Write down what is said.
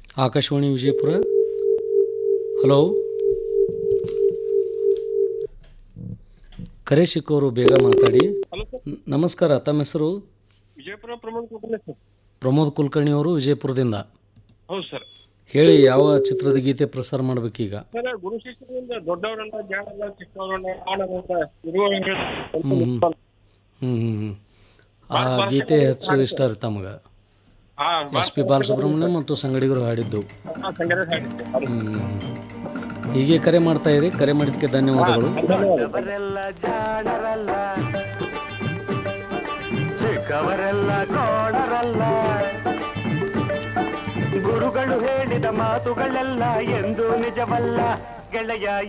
Akashvani Vijayapura hello ಕರೆ ಸಿಕ್ಕವರು ಬೇಗ ಮಾತಾಡಿ ಹಲೋ ಸರ್ ನ- ನಮಸ್ಕಾರ ತಮ್ಮ ಹೆಸರು ವಿಜಯಪುರ ಪ್ರಮೋದ್ ಕುಲಕರ್ಣಿ ಸರ್ ಪ್ರಮೋದ್ ಕುಲಕರ್ಣಿ ಅವರು ವಿಜಯಪುರದಿಂದ ಹೌದು ಸರ್ ಹೇಳಿ ಯಾವ ಚಿತ್ರದ ಗೀತೆ ಪ್ರಸಾರ ಮಾಡಬೇಕೀಗ ಸರ್ ಗುರು ಶಿಷ್ಯರಿಂದ ದೊಡ್ಡವರಲ್ಲ ಜಾಣಲ್ಲ ಚಿಕ್ಕವರಲ್ಲ ಆಡಲ್ಲ ಇರುವ ಹ್ಞೂ ಹ್ಞೂ ಹ್ಞೂ ಆ ಗೀತೆ ಹೆಚ್ಚು ಇಷ್ಟ ರೀ ತಮಗೆ ಹಾ ಎಸ್ ಪಿ ಬಾಲಸುಬ್ರಹ್ಮಣ್ಯ ಮತ್ತು ಸಂಗಡಿಗರು ಹಾಡಿದ್ದು ಸಂಗೀತ ಹಾಡಿದ್ದೆ ಹ್ಞೂ ಹೀಗೆ ಕರೆ ಮಾಡ್ತಾ ಇರಿ ಕರೆ ಮಾಡಿದ್ದಕ್ಕೆ ಧನ್ಯವಾದಗಳು ಅವರೆಲ್ಲ ಜಾಣರಲ್ಲ ಚಿಕ್ಕವರೆಲ್ಲ ಕೋಣರಲ್ಲ ಗುರುಗಳು ಹೇಳಿದ ಮಾತುಗಳೆಲ್ಲ ಎಂದು ನಿಜವಲ್ಲ ಗೆಳೆಯ